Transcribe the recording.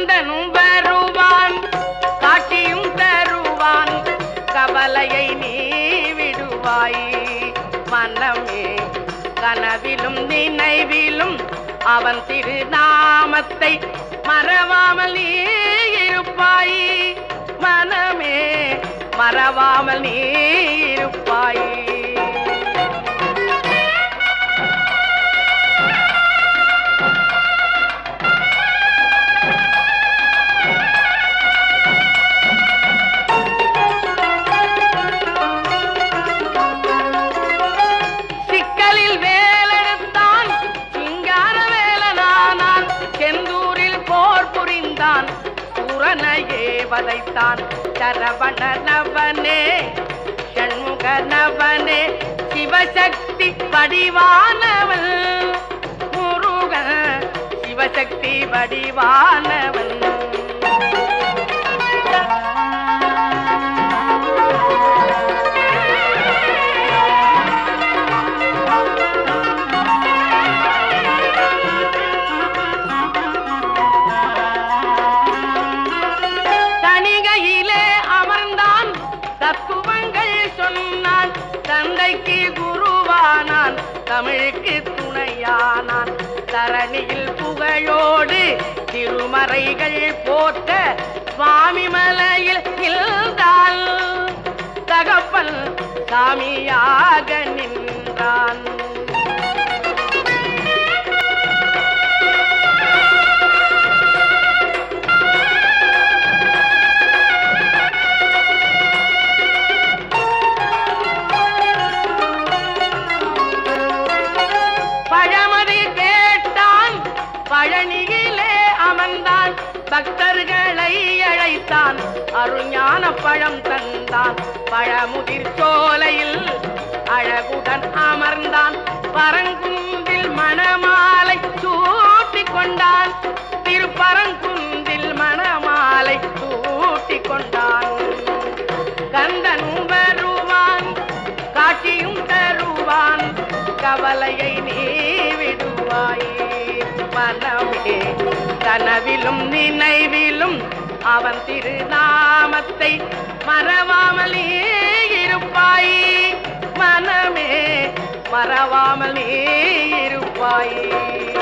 கந்தனும் வருவான் காட்டியும் தருவான் கவலையை நீ விடுவாய் மனமே கனவிலும் நினைவிலும் அவன் திருநாமத்தை மறவாமல் நீ இருப்பாய் மனமே மறவாமல் நீ இருப்பாய் சிக்கலில் வேலெடுத்தான் சிங்கார வேலனானான் செந்தூரில் போர் புரிந்தான் சூரனையே வதைத்தான் சரவண நவனே ஷண்முக நவனே சிவசக்தி வடிவானவன் முருகன் சிவசக்தி வடிவானவன் தணிகையிலே அமர்ந்தான் தத்துவங்கள் சொன்னான் தந்தைக்கு குருவானான் தமிழுக்கு துணையானான் தரணியில் புகழோடு திருமறைகள் போற்ற சுவாமி மலையில் நின்றான் தகப்பன் சாமியாக நின்றான் பழமதி கேட்டான் பழனியிலே அமர்ந்தான் பக்தர்களை அழைத்தான் அருஞான பழம் தந்தான் பழமுதிர் சோலையில் அழகுடன் அமர்ந்தான் பரங்குன்றில் மணமாலை சூட்டிக் கொண்டான் திருப்பரங்குன்றில் மணமாலை சூட்டிக் கொண்டான் கந்தனும் வருவான் காட்சியும் தருவான் கவலையை நீ விடுவாய் மனமே கனவிலும் நினைவிலும் அவன் திருநாமத்தை மறவாமல் நீ இருப்பாய் மனமே மறவாமல் நீ இருப்பாய்